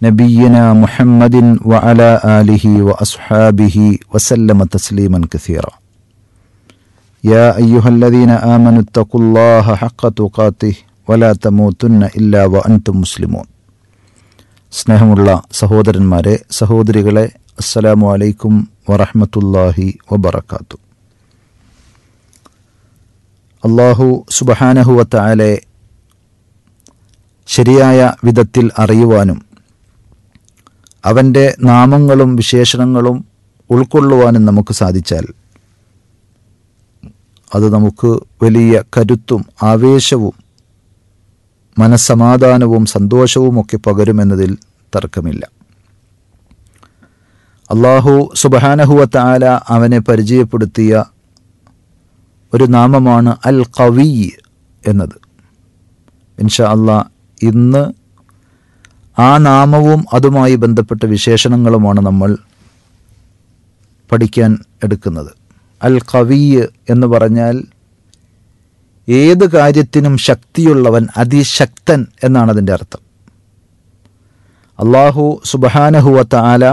نبينا محمد وعلى آله وأصحابه وسلم تسليما كثيرا يا أيها الذين آمنوا اتقوا الله حق تقاته ولا تموتن إلا وأنتم مسلمون സ്നേഹമുള്ള സഹോദരന്മാരെ സഹോദരികളെ അസ്സലാമു അലൈക്കും വറഹ്മത്തുള്ളാഹി വബറകാത്തു അള്ളാഹു സുബഹാനഹുവത്തായാലെ ശരിയായ വിധത്തിൽ അറിയുവാനും അവൻ്റെ നാമങ്ങളും വിശേഷണങ്ങളും ഉൾക്കൊള്ളുവാനും നമുക്ക് സാധിച്ചാൽ അത് നമുക്ക് വലിയ കരുത്തും ആവേശവും മനസ്സമാധാനവും സന്തോഷവും ഒക്കെ പകരുമെന്നതിൽ തർക്കമില്ല അള്ളാഹു സുബഹാനഹുവത്താല അവനെ പരിചയപ്പെടുത്തിയ ഒരു നാമമാണ് അൽ കവി എന്നത് ഇൻഷാ അള്ളാ ഇന്ന് ആ നാമവും അതുമായി ബന്ധപ്പെട്ട വിശേഷണങ്ങളുമാണ് നമ്മൾ പഠിക്കാൻ എടുക്കുന്നത് അൽ കവി എന്ന് പറഞ്ഞാൽ ഏത് കാര്യത്തിനും ശക്തിയുള്ളവൻ അതിശക്തൻ എന്നാണ് അതിൻ്റെ അർത്ഥം അള്ളാഹു സുബഹാനഹുവത്ത ആല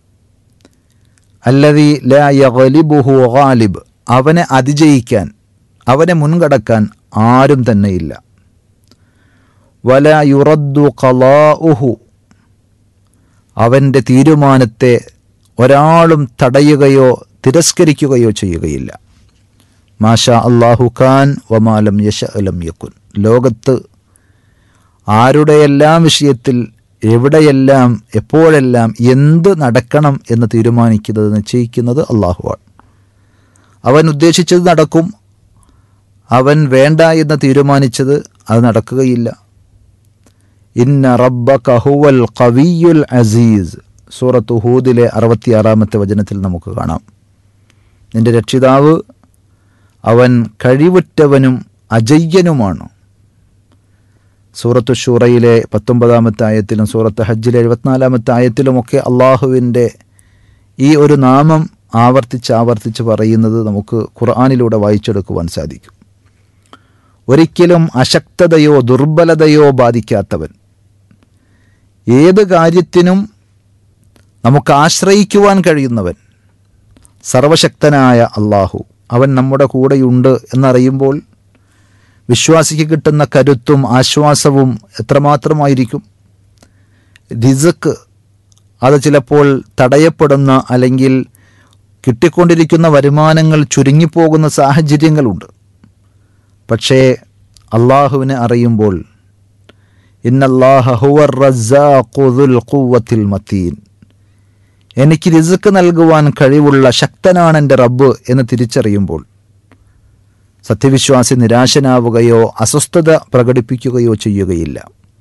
അല്ലതി ലാ യഗലിബുഹു ഗാലിബ് അവനെ അതിജയിക്കാൻ അവനെ മുൻകടക്കാൻ ആരും തന്നെയില്ല വല യുറദ്ദു ഖലാഉഹു അവൻ്റെ തീരുമാനത്തെ ഒരാളും തടയുകയോ തിരസ്കരിക്കുകയോ ചെയ്യുകയില്ല മാഷ അള്ളാഹു ഖാൻ വമാലം യശ അലം യക്കുൻ ലോകത്ത് ആരുടെയെല്ലാം വിഷയത്തിൽ എവിടെയെല്ലാം എപ്പോഴെല്ലാം എന്ത് നടക്കണം എന്ന് തീരുമാനിക്കുന്നത് നിശ്ചയിക്കുന്നത് അള്ളാഹുവാണ് അവൻ ഉദ്ദേശിച്ചത് നടക്കും അവൻ വേണ്ട എന്ന് തീരുമാനിച്ചത് അത് നടക്കുകയില്ല ഇന്ന റബ്ബ കഹുവൽ കവിയുൽ അസീസ് സൂറത്ത് ഹൂദിലെ അറുപത്തിയാറാമത്തെ വചനത്തിൽ നമുക്ക് കാണാം നിന്റെ രക്ഷിതാവ് അവൻ കഴിവുറ്റവനും അജയ്യനുമാണ് സൂറത്ത് ഷൂറയിലെ പത്തൊമ്പതാമത്തെ ആയത്തിലും സൂറത്ത് ഹജ്ജിലെ എഴുപത്തിനാലാമത്തെ ആയത്തിലുമൊക്കെ അള്ളാഹുവിൻ്റെ ഈ ഒരു നാമം ആവർത്തിച്ച് ആവർത്തിച്ച് പറയുന്നത് നമുക്ക് ഖുർആാനിലൂടെ വായിച്ചെടുക്കുവാൻ സാധിക്കും ഒരിക്കലും അശക്തതയോ ദുർബലതയോ ബാധിക്കാത്തവൻ ഏത് കാര്യത്തിനും നമുക്ക് ആശ്രയിക്കുവാൻ കഴിയുന്നവൻ സർവശക്തനായ അള്ളാഹു അവൻ നമ്മുടെ കൂടെയുണ്ട് എന്നറിയുമ്പോൾ വിശ്വാസിക്ക് കിട്ടുന്ന കരുത്തും ആശ്വാസവും എത്രമാത്രമായിരിക്കും റിസക്ക് അത് ചിലപ്പോൾ തടയപ്പെടുന്ന അല്ലെങ്കിൽ കിട്ടിക്കൊണ്ടിരിക്കുന്ന വരുമാനങ്ങൾ ചുരുങ്ങിപ്പോകുന്ന സാഹചര്യങ്ങളുണ്ട് പക്ഷേ അള്ളാഹുവിനെ അറിയുമ്പോൾ ഇന്നല്ലാഹുവർ ഖുവത്തിൽ മത്തീൻ എനിക്ക് റിസുക്ക് നൽകുവാൻ കഴിവുള്ള ശക്തനാണ് എൻ്റെ റബ്ബ് എന്ന് തിരിച്ചറിയുമ്പോൾ സത്യവിശ്വാസി നിരാശനാവുകയോ അസ്വസ്ഥത പ്രകടിപ്പിക്കുകയോ ചെയ്യുകയില്ല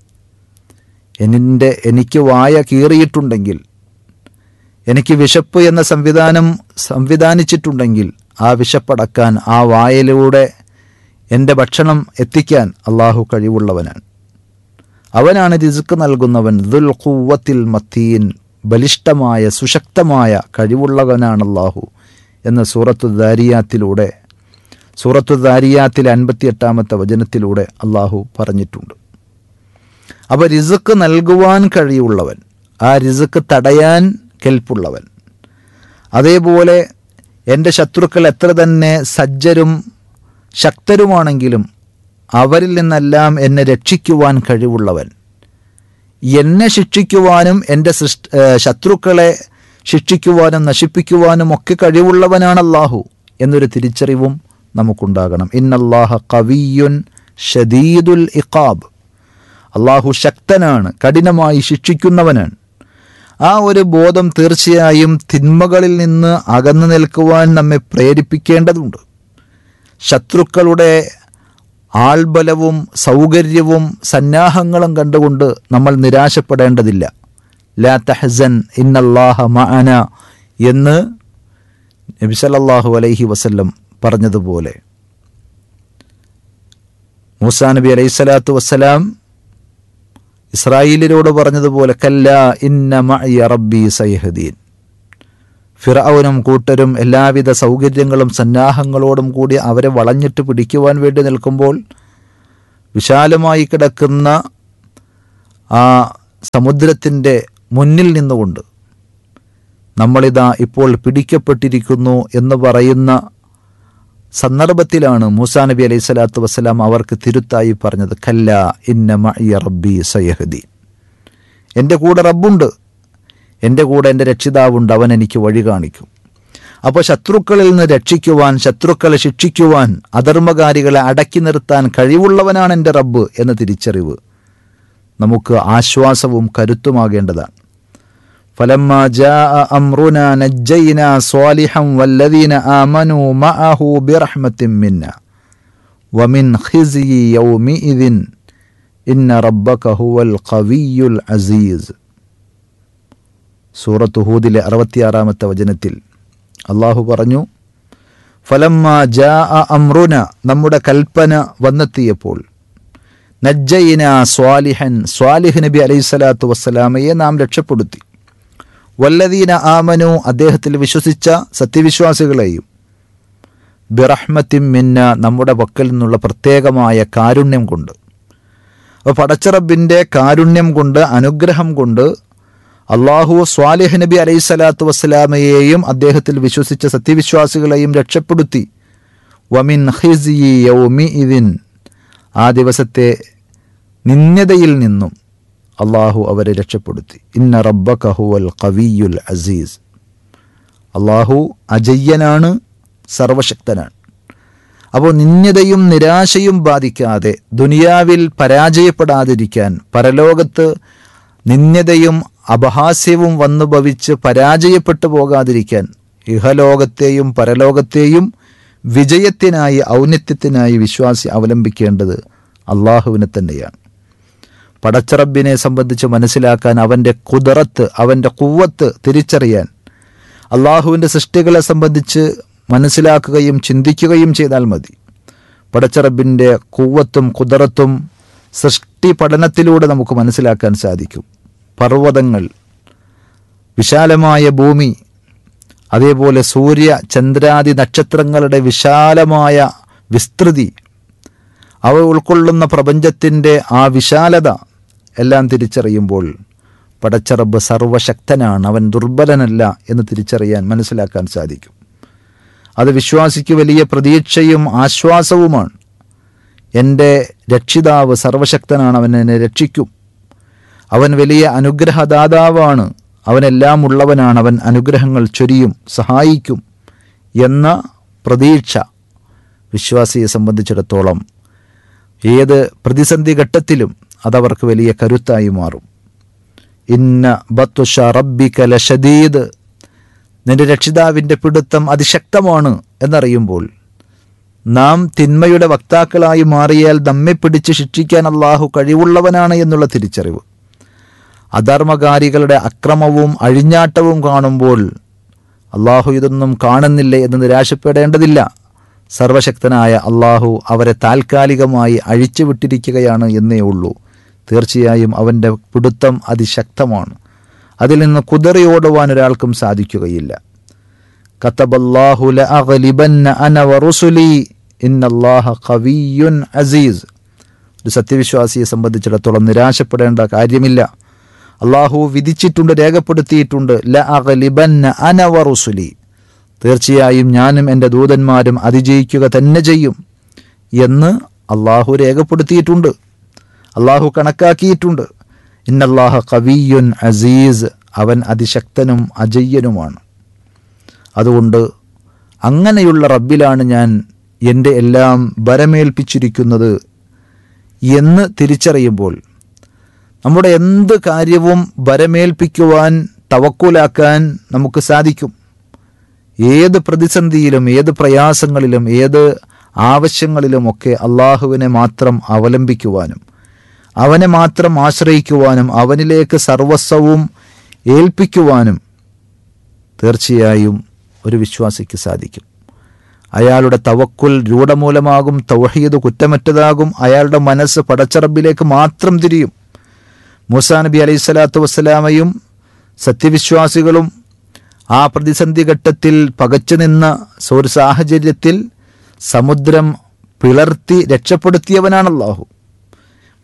എൻ്റെ എനിക്ക് വായ കീറിയിട്ടുണ്ടെങ്കിൽ എനിക്ക് വിശപ്പ് എന്ന സംവിധാനം സംവിധാനിച്ചിട്ടുണ്ടെങ്കിൽ ആ വിശപ്പടക്കാൻ ആ വായയിലൂടെ എൻ്റെ ഭക്ഷണം എത്തിക്കാൻ അള്ളാഹു കഴിവുള്ളവനാണ് അവനാണ് റിസുക്ക് നൽകുന്നവൻ ദുൽ ഖുവത്തിൽ മത്തീൻ ബലിഷ്ഠമായ സുശക്തമായ കഴിവുള്ളവനാണ് അള്ളാഹു എന്ന് സൂറത്തു ദാരിയാത്തിലൂടെ സൂറത്തു ദാരിയാത്തിലെ അൻപത്തിയെട്ടാമത്തെ വചനത്തിലൂടെ അള്ളാഹു പറഞ്ഞിട്ടുണ്ട് അപ്പോൾ റിസുക്ക് നൽകുവാൻ കഴിവുള്ളവൻ ആ റിസുക്ക് തടയാൻ കെൽപ്പുള്ളവൻ അതേപോലെ എൻ്റെ ശത്രുക്കൾ എത്ര തന്നെ സജ്ജരും ശക്തരുമാണെങ്കിലും അവരിൽ നിന്നെല്ലാം എന്നെ രക്ഷിക്കുവാൻ കഴിവുള്ളവൻ എന്നെ ശിക്ഷിക്കുവാനും എൻ്റെ സൃഷ്ട ശത്രുക്കളെ ശിക്ഷിക്കുവാനും നശിപ്പിക്കുവാനും ഒക്കെ കഴിവുള്ളവനാണ് അള്ളാഹു എന്നൊരു തിരിച്ചറിവും നമുക്കുണ്ടാകണം ഇന്നല്ലാഹ കവിയുൻ ഷദീദുൽ ഇഖാബ് അള്ളാഹു ശക്തനാണ് കഠിനമായി ശിക്ഷിക്കുന്നവനാണ് ആ ഒരു ബോധം തീർച്ചയായും തിന്മകളിൽ നിന്ന് അകന്നു നിൽക്കുവാൻ നമ്മെ പ്രേരിപ്പിക്കേണ്ടതുണ്ട് ശത്രുക്കളുടെ ആൾബലവും സൗകര്യവും സന്നാഹങ്ങളും കണ്ടുകൊണ്ട് നമ്മൾ നിരാശപ്പെടേണ്ടതില്ല ലാ തഹസൻ ഇന്നല്ലാഹ മഅന എന്ന് നബി സല്ലല്ലാഹു അലൈഹി വസല്ലം പറഞ്ഞതുപോലെ മൂസാ നബി അലൈഹി സ്വലാത്തു വസ്സലാം ഇസ്രായേലിനോട് പറഞ്ഞതുപോലെ കല്ല ഇന്ന മഅയ റബ്ബി സൈഹദീൻ ഫിറൌനും കൂട്ടരും എല്ലാവിധ സൗകര്യങ്ങളും സന്നാഹങ്ങളോടും കൂടി അവരെ വളഞ്ഞിട്ട് പിടിക്കുവാൻ വേണ്ടി നിൽക്കുമ്പോൾ വിശാലമായി കിടക്കുന്ന ആ സമുദ്രത്തിൻ്റെ മുന്നിൽ നിന്നുകൊണ്ട് നമ്മളിതാ ഇപ്പോൾ പിടിക്കപ്പെട്ടിരിക്കുന്നു എന്ന് പറയുന്ന സന്ദർഭത്തിലാണ് മൂസാ നബി അലൈഹി സ്വലാത്തു വസ്സലാം അവർക്ക് തിരുത്തായി പറഞ്ഞത് കല്ല ഇന്ന മഅയ റബ്ബി സയഹദി എൻ്റെ കൂടെ റബ്ബുണ്ട് എൻ്റെ കൂടെ എൻ്റെ രക്ഷിതാവുണ്ട് അവൻ എനിക്ക് വഴി കാണിക്കും അപ്പോൾ ശത്രുക്കളിൽ നിന്ന് രക്ഷിക്കുവാൻ ശത്രുക്കളെ ശിക്ഷിക്കുവാൻ അധർമ്മകാരികളെ അടക്കി നിർത്താൻ കഴിവുള്ളവനാണ് എൻ്റെ റബ്ബ് എന്ന തിരിച്ചറിവ് നമുക്ക് ആശ്വാസവും കരുത്തുമാകേണ്ടതാണ് فلما جاء أمرنا نجينا صالحا والذين آمنوا معه برحمة منا ومن خزي يومئذ إن ربك هو القوي العزيز സൂറത്ത് ഹൂദിലെ അറുപത്തിയാറാമത്തെ വചനത്തിൽ അള്ളാഹു പറഞ്ഞു ഫലമ്മ ജാ അമ്രുന നമ്മുടെ കൽപ്പന വന്നെത്തിയപ്പോൾ നജ്ജയിന സ്വാലിഹൻ സ്വാലിഹ് നബി അലൈഹി സ്വലാത്തു വസ്സലാമയെ നാം രക്ഷപ്പെടുത്തി വല്ലദീന ആമനു അദ്ദേഹത്തിൽ വിശ്വസിച്ച സത്യവിശ്വാസികളെയും ബിറഹ്മത്തിൻ മിന്ന നമ്മുടെ പക്കൽ നിന്നുള്ള പ്രത്യേകമായ കാരുണ്യം കൊണ്ട് അപ്പോൾ പടച്ചറബിൻ്റെ കാരുണ്യം കൊണ്ട് അനുഗ്രഹം കൊണ്ട് അള്ളാഹു സ്വാലിഹ് നബി അലൈഹി സ്വലാത്തു വസ്സലാമയെയും അദ്ദേഹത്തിൽ വിശ്വസിച്ച സത്യവിശ്വാസികളെയും രക്ഷപ്പെടുത്തി വമിൻ ഹിസി യൗമി ഇതിൻ ആ ദിവസത്തെ നിന്യതയിൽ നിന്നും അള്ളാഹു അവരെ രക്ഷപ്പെടുത്തി ഇന്ന റബ്ബക ഹുവൽ ഖവിയുൽ അസീസ് അള്ളാഹു അജയ്യനാണ് സർവശക്തനാണ് അപ്പോൾ നിന്യതയും നിരാശയും ബാധിക്കാതെ ദുനിയാവിൽ പരാജയപ്പെടാതിരിക്കാൻ പരലോകത്ത് നിന്യതയും അപഹാസ്യവും വന്നു ഭവിച്ച് പരാജയപ്പെട്ടു പോകാതിരിക്കാൻ ഇഹലോകത്തെയും പരലോകത്തെയും വിജയത്തിനായി ഔന്നത്യത്തിനായി വിശ്വാസി അവലംബിക്കേണ്ടത് അള്ളാഹുവിനെ തന്നെയാണ് പടച്ചറബിനെ സംബന്ധിച്ച് മനസ്സിലാക്കാൻ അവൻ്റെ കുതിറത്ത് അവൻ്റെ കുവ്വത്ത് തിരിച്ചറിയാൻ അള്ളാഹുവിൻ്റെ സൃഷ്ടികളെ സംബന്ധിച്ച് മനസ്സിലാക്കുകയും ചിന്തിക്കുകയും ചെയ്താൽ മതി പടച്ചറബിൻ്റെ കുവ്വത്തും കുതിറത്തും സൃഷ്ടി പഠനത്തിലൂടെ നമുക്ക് മനസ്സിലാക്കാൻ സാധിക്കും പർവ്വതങ്ങൾ വിശാലമായ ഭൂമി അതേപോലെ സൂര്യ ചന്ദ്രാദി നക്ഷത്രങ്ങളുടെ വിശാലമായ വിസ്തൃതി അവ ഉൾക്കൊള്ളുന്ന പ്രപഞ്ചത്തിൻ്റെ ആ വിശാലത എല്ലാം തിരിച്ചറിയുമ്പോൾ പടച്ചറബ് സർവശക്തനാണ് അവൻ ദുർബലനല്ല എന്ന് തിരിച്ചറിയാൻ മനസ്സിലാക്കാൻ സാധിക്കും അത് വിശ്വാസിക്ക് വലിയ പ്രതീക്ഷയും ആശ്വാസവുമാണ് എൻ്റെ രക്ഷിതാവ് സർവശക്തനാണ് അവൻ എന്നെ രക്ഷിക്കും അവൻ വലിയ അനുഗ്രഹദാതാവാണ് അവനെല്ലാം ഉള്ളവനാണ് അവൻ അനുഗ്രഹങ്ങൾ ചൊരിയും സഹായിക്കും എന്ന പ്രതീക്ഷ വിശ്വാസിയെ സംബന്ധിച്ചിടത്തോളം ഏത് പ്രതിസന്ധി ഘട്ടത്തിലും അതവർക്ക് വലിയ കരുത്തായി മാറും ഇന്ന ബത്തുഷ റബ്ബിക ലഷദീദ് നിന്റെ രക്ഷിതാവിൻ്റെ പിടുത്തം അതിശക്തമാണ് എന്നറിയുമ്പോൾ നാം തിന്മയുടെ വക്താക്കളായി മാറിയാൽ നമ്മെ പിടിച്ച് ശിക്ഷിക്കാൻ അള്ളാഹു കഴിവുള്ളവനാണ് എന്നുള്ള തിരിച്ചറിവ് അധർമ്മകാരികളുടെ അക്രമവും അഴിഞ്ഞാട്ടവും കാണുമ്പോൾ അള്ളാഹു ഇതൊന്നും കാണുന്നില്ലേ എന്ന് നിരാശപ്പെടേണ്ടതില്ല സർവശക്തനായ അള്ളാഹു അവരെ താൽക്കാലികമായി അഴിച്ചുവിട്ടിരിക്കുകയാണ് എന്നേ ഉള്ളൂ തീർച്ചയായും അവൻ്റെ പിടുത്തം അതിശക്തമാണ് അതിൽ നിന്ന് കുതിറിയോടുവാൻ ഒരാൾക്കും സാധിക്കുകയില്ല കത്തബല്ലാഹു ലഅഗ്ലിബന്ന അന വറുസുലി ഇന്നല്ലാഹ ഖവിയ്യുൻ അസീസ് ഒരു സത്യവിശ്വാസിയെ സംബന്ധിച്ചിടത്തോളം നിരാശപ്പെടേണ്ട കാര്യമില്ല അള്ളാഹു വിധിച്ചിട്ടുണ്ട് രേഖപ്പെടുത്തിയിട്ടുണ്ട് ല അഗ്ലിബന്ന അന വറുസുലി തീർച്ചയായും ഞാനും എൻ്റെ ദൂതന്മാരും അതിജയിക്കുക തന്നെ ചെയ്യും എന്ന് അള്ളാഹു രേഖപ്പെടുത്തിയിട്ടുണ്ട് അള്ളാഹു കണക്കാക്കിയിട്ടുണ്ട് ഇന്നല്ലാഹ കവിയുൻ അസീസ് അവൻ അതിശക്തനും അജയ്യനുമാണ് അതുകൊണ്ട് അങ്ങനെയുള്ള റബ്ബിലാണ് ഞാൻ എൻ്റെ എല്ലാം ബരമേൽപ്പിച്ചിരിക്കുന്നത് എന്ന് തിരിച്ചറിയുമ്പോൾ നമ്മുടെ എന്ത് കാര്യവും ബരമേൽപ്പിക്കുവാൻ തവക്കുലാക്കാൻ നമുക്ക് സാധിക്കും ഏത് പ്രതിസന്ധിയിലും ഏത് പ്രയാസങ്ങളിലും ഏത് ആവശ്യങ്ങളിലുമൊക്കെ അള്ളാഹുവിനെ മാത്രം അവലംബിക്കുവാനും അവനെ മാത്രം ആശ്രയിക്കുവാനും അവനിലേക്ക് സർവസ്വവും ഏൽപ്പിക്കുവാനും തീർച്ചയായും ഒരു വിശ്വാസിക്ക് സാധിക്കും അയാളുടെ തവക്കുൽ രൂഢമൂലമാകും തൗഹീദ് കുറ്റമറ്റതാകും അയാളുടെ മനസ്സ് പടച്ചറബിലേക്ക് മാത്രം തിരിയും മൂസാ നബി അലൈഹി സ്വലാത്തു വസ്സലാമയും സത്യവിശ്വാസികളും ആ പ്രതിസന്ധി ഘട്ടത്തിൽ പകച്ചു നിന്ന ഒരു സാഹചര്യത്തിൽ സമുദ്രം പിളർത്തി രക്ഷപ്പെടുത്തിയവനാണ് അള്ളാഹു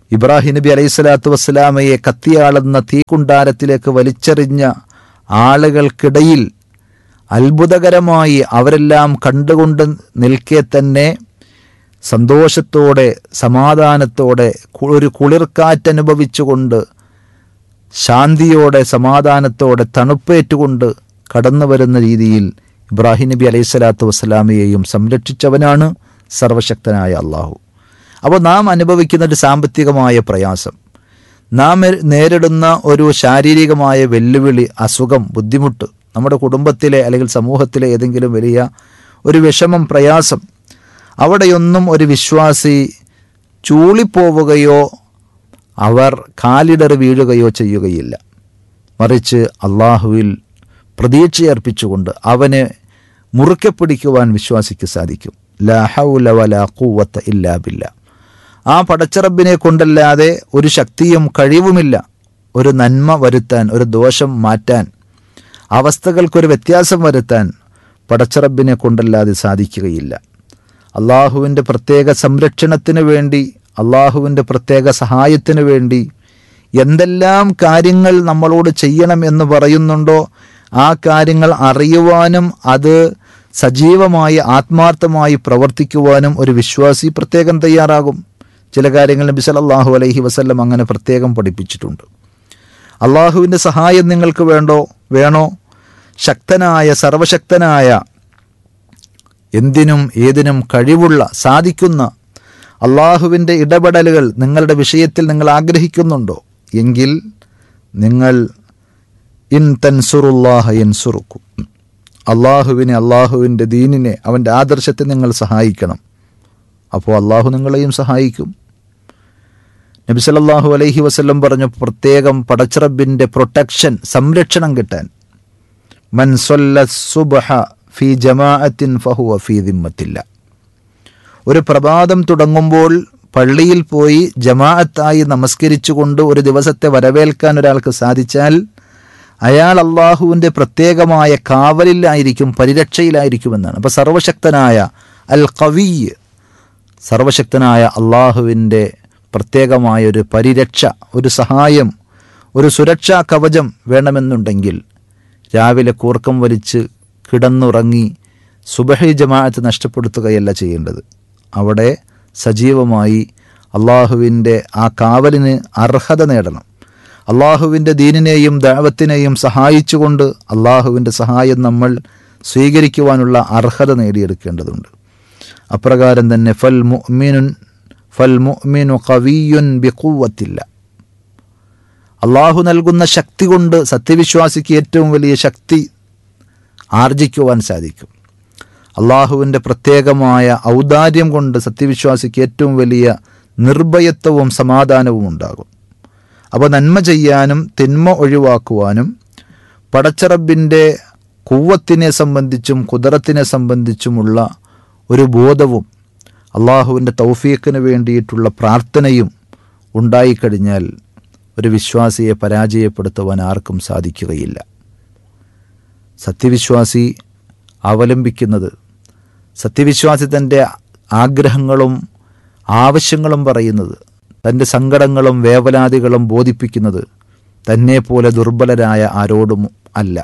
ഇബ്രാഹിം നബി അലൈഹി സ്വലാത്തു വസ്സലാമയെ കത്തിയാളുന്ന തീക്കുണ്ടാരത്തിലേക്ക് വലിച്ചെറിഞ്ഞ ആളുകൾക്കിടയിൽ അത്ഭുതകരമായി അവരെല്ലാം കണ്ടുകൊണ്ട് നിൽക്കെ തന്നെ സന്തോഷത്തോടെ സമാധാനത്തോടെ കു- ഒരു കുളിർക്കാറ്റനുഭവിച്ചുകൊണ്ട് ശാന്തിയോടെ സമാധാനത്തോടെ തണുപ്പേറ്റുകൊണ്ട് കടന്നു വരുന്ന രീതിയിൽ ഇബ്രാഹിം നബി അലൈഹി സ്വലാത്തു വസ്സലാമയെയും സംരക്ഷിച്ചവനാണ് സർവശക്തനായ അള്ളാഹു അപ്പോൾ നാം അനുഭവിക്കുന്ന ഒരു സാമ്പത്തികമായ പ്രയാസം നാം എ- നേരിടുന്ന ഒരു ശാരീരികമായ വെല്ലുവിളി അസുഖം ബുദ്ധിമുട്ട് നമ്മുടെ കുടുംബത്തിലെ അല്ലെങ്കിൽ സമൂഹത്തിലെ ഏതെങ്കിലും വലിയ ഒരു വിഷമം പ്രയാസം അവിടെയൊന്നും ഒരു വിശ്വാസി ചൂളിപ്പോവുകയോ അവർ കാലിടറി വീഴുകയോ ചെയ്യുകയില്ല മറിച്ച് അള്ളാഹുവിൽ പ്രതീക്ഷയർപ്പിച്ചുകൊണ്ട് അവനെ മുറുക്കെ പിടിക്കുവാൻ വിശ്വാസിക്ക് സാധിക്കും ലാ ഹൗല വലാ ഖുവത്ത ഇല്ലാ ബില്ല ആ പടച്ചറബിനെ കൊണ്ടല്ലാതെ ഒരു ശക്തിയും കഴിവുമില്ല ഒരു നന്മ വരുത്താൻ ഒരു ദോഷം മാറ്റാൻ അവസ്ഥകൾക്കൊരു വ്യത്യാസം വരുത്താൻ പടച്ചറബിനെ കൊണ്ടല്ലാതെ സാധിക്കുകയില്ല അള്ളാഹുവിൻ്റെ പ്രത്യേക സംരക്ഷണത്തിന് വേണ്ടി അള്ളാഹുവിൻ്റെ പ്രത്യേക സഹായത്തിന് വേണ്ടി എന്തെല്ലാം കാര്യങ്ങൾ നമ്മളോട് ചെയ്യണം എന്ന് പറയുന്നുണ്ടോ ആ കാര്യങ്ങൾ അറിയുവാനും അത് സജീവമായി ആത്മാർത്ഥമായി പ്രവർത്തിക്കുവാനും ഒരു വിശ്വാസി പ്രത്യേകം തയ്യാറാകും ചില കാര്യങ്ങൾ നബി സല്ലല്ലാഹു അലൈഹി വസല്ലം അങ്ങനെ പ്രത്യേകം പഠിപ്പിച്ചിട്ടുണ്ട് അള്ളാഹുവിൻ്റെ സഹായം നിങ്ങൾക്ക് വേണ്ടോ വേണോ ശക്തനായ സർവശക്തനായ എന്തിനും ഏതിനും കഴിവുള്ള സാധിക്കുന്ന അള്ളാഹുവിൻ്റെ ഇടപെടലുകൾ നിങ്ങളുടെ വിഷയത്തിൽ നിങ്ങൾ ആഗ്രഹിക്കുന്നുണ്ടോ എങ്കിൽ നിങ്ങൾ ഇൻ തൻസുറുല്ലാഹ യൻസുറുക്കും അള്ളാഹുവിനെ അള്ളാഹുവിൻ്റെ ദീനിനെ അവൻ്റെ ആദർശത്തെ നിങ്ങൾ സഹായിക്കണം അപ്പോൾ അള്ളാഹു നിങ്ങളെയും സഹായിക്കും നബി സല്ലല്ലാഹു അലൈഹി വസല്ലം പറഞ്ഞു പ്രത്യേകം പടച്ചിറബിൻ്റെ പ്രൊട്ടക്ഷൻ സംരക്ഷണം കിട്ടാൻ മൻ സൊല്ല സുബഹ ഫി ജമാഅത്തിൻ ഫഹുവ ഫി ദിമ്മത്തില്ല ഒരു പ്രഭാതം തുടങ്ങുമ്പോൾ പള്ളിയിൽ പോയി ജമാഅത്തായി നമസ്കരിച്ചുകൊണ്ട് ഒരു ദിവസത്തെ വരവേൽക്കാൻ ഒരാൾക്ക് സാധിച്ചാൽ അയാൾ അള്ളാഹുവിൻ്റെ പ്രത്യേകമായ കാവലിലായിരിക്കും പരിരക്ഷയിലായിരിക്കുമെന്നാണ് അപ്പോൾ സർവശക്തനായ അൽ കവിയ് സർവശക്തനായ അള്ളാഹുവിൻ്റെ പ്രത്യേകമായ ഒരു പരിരക്ഷ ഒരു സഹായം ഒരു സുരക്ഷാ കവചം വേണമെന്നുണ്ടെങ്കിൽ രാവിലെ കൂർക്കം വലിച്ച് കിടന്നുറങ്ങി സുബഹി ജമാഅത്ത് നഷ്ടപ്പെടുത്തുകയല്ല ചെയ്യേണ്ടത് അവിടെ സജീവമായി അള്ളാഹുവിൻ്റെ ആ കാവലിന് അർഹത നേടണം അള്ളാഹുവിൻ്റെ ദീനിനെയും ദൈവത്തിനെയും സഹായിച്ചുകൊണ്ട് അള്ളാഹുവിൻ്റെ സഹായം നമ്മൾ സ്വീകരിക്കുവാനുള്ള അർഹത നേടിയെടുക്കേണ്ടതുണ്ട് അപ്രകാരം തന്നെ ഫൽ മുഅ്മിനുൻ ഫൽ മുഅ്മിനു കവിയുൻ ബിഖുവത്തില്ല അള്ളാഹു നൽകുന്ന ശക്തി കൊണ്ട് സത്യവിശ്വാസിക്ക് ഏറ്റവും വലിയ ശക്തി ആർജിക്കുവാൻ സാധിക്കും അള്ളാഹുവിൻ്റെ പ്രത്യേകമായ ഔദാര്യം കൊണ്ട് സത്യവിശ്വാസിക്ക് ഏറ്റവും വലിയ നിർഭയത്വവും സമാധാനവും ഉണ്ടാകും അപ്പോൾ നന്മ ചെയ്യാനും തിന്മ ഒഴിവാക്കുവാനും പടച്ചറബിൻ്റെ കുവ്വത്തിനെ സംബന്ധിച്ചും കുതിരത്തിനെ സംബന്ധിച്ചുമുള്ള ഒരു ബോധവും അള്ളാഹുവിൻ്റെ തൗഫീഖിന് വേണ്ടിയിട്ടുള്ള പ്രാർത്ഥനയും ഉണ്ടായിക്കഴിഞ്ഞാൽ ഒരു വിശ്വാസിയെ പരാജയപ്പെടുത്തുവാൻ ആർക്കും സാധിക്കുകയില്ല സത്യവിശ്വാസി അവലംബിക്കുന്നത് സത്യവിശ്വാസി തൻ്റെ ആഗ്രഹങ്ങളും ആവശ്യങ്ങളും പറയുന്നത് തൻ്റെ സങ്കടങ്ങളും വേവലാതികളും ബോധിപ്പിക്കുന്നത് തന്നെ പോലെ ദുർബലരായ ആരോടും അല്ല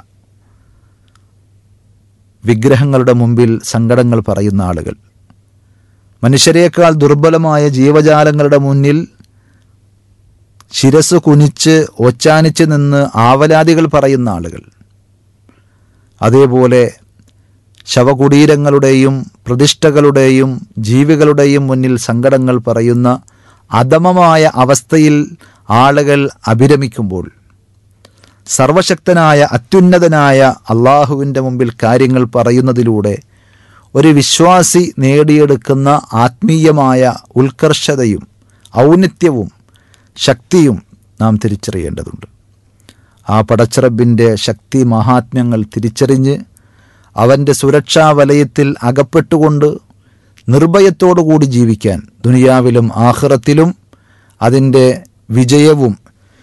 വിഗ്രഹങ്ങളുടെ മുമ്പിൽ സങ്കടങ്ങൾ പറയുന്ന ആളുകൾ മനുഷ്യരെക്കാൾ ദുർബലമായ ജീവജാലങ്ങളുടെ മുന്നിൽ ശിരസ് കുനിച്ച് ഒച്ചാനിച്ച് നിന്ന് ആവലാതികൾ പറയുന്ന ആളുകൾ അതേപോലെ ശവകുടീരങ്ങളുടെയും പ്രതിഷ്ഠകളുടെയും ജീവികളുടെയും മുന്നിൽ സങ്കടങ്ങൾ പറയുന്ന അധമമായ അവസ്ഥയിൽ ആളുകൾ അഭിരമിക്കുമ്പോൾ സർവശക്തനായ അത്യുന്നതനായ അള്ളാഹുവിൻ്റെ മുമ്പിൽ കാര്യങ്ങൾ പറയുന്നതിലൂടെ ഒരു വിശ്വാസി നേടിയെടുക്കുന്ന ആത്മീയമായ ഉത്കർഷതയും ഔന്നിത്യവും ശക്തിയും നാം തിരിച്ചറിയേണ്ടതുണ്ട് ആ പടച്ചിറബിൻ്റെ ശക്തി മഹാത്മ്യങ്ങൾ തിരിച്ചറിഞ്ഞ് അവൻ്റെ സുരക്ഷാ വലയത്തിൽ അകപ്പെട്ടുകൊണ്ട് നിർഭയത്തോടുകൂടി ജീവിക്കാൻ ദുനിയാവിലും ആഹ്റത്തിലും അതിൻ്റെ വിജയവും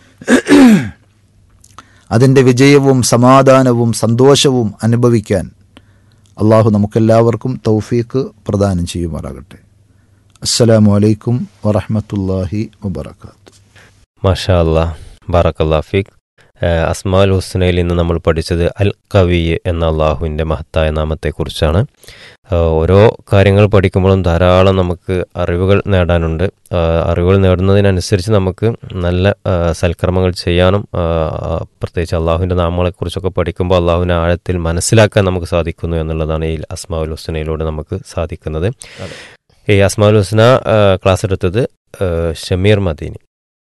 അതിൻ്റെ വിജയവും സമാധാനവും സന്തോഷവും അനുഭവിക്കാൻ അള്ളാഹു നമുക്കെല്ലാവർക്കും തൗഫീക്ക് പ്രദാനം ചെയ്യുമാറാകട്ടെ അസ്സലാമു അലൈക്കും വറഹ്മത്തുള്ളാഹി വബറകാത്തു മാഷാ അല്ലാ ബാറക്കല്ലാ ഫീഖ് ഏഹ് അസ്മാൽ ഹുസ്നയിൽ ഇന്ന് നമ്മൾ പഠിച്ചത് അൽ കവി എന്ന അള്ളാഹുവിൻ്റെ മഹത്തായ നാമത്തെക്കുറിച്ചാണ് ഏഹ് ഓരോ കാര്യങ്ങൾ പഠിക്കുമ്പോഴും ധാരാളം നമുക്ക് അറിവുകൾ നേടാനുണ്ട് ഏഹ് അറിവുകൾ നേടുന്നതിനനുസരിച്ച് നമുക്ക് നല്ല ഏഹ് സൽക്കർമ്മങ്ങൾ ചെയ്യാനും ഏഹ് പ്രത്യേകിച്ച് അള്ളാഹുവിൻ്റെ നാമങ്ങളെക്കുറിച്ചൊക്കെ പഠിക്കുമ്പോൾ അള്ളാഹുവിനെ ആഴത്തിൽ മനസ്സിലാക്കാൻ നമുക്ക് സാധിക്കുന്നു എന്നുള്ളതാണ് ഈ അസ്മാഉൽ ഹുസ്നയിലൂടെ നമുക്ക് സാധിക്കുന്നത് ഈ അസ്മാഉൽ ഹുസ്ന ഏഹ് ക്ലാസ് എടുത്തത് ഏഹ് ഷമീർ മദീനി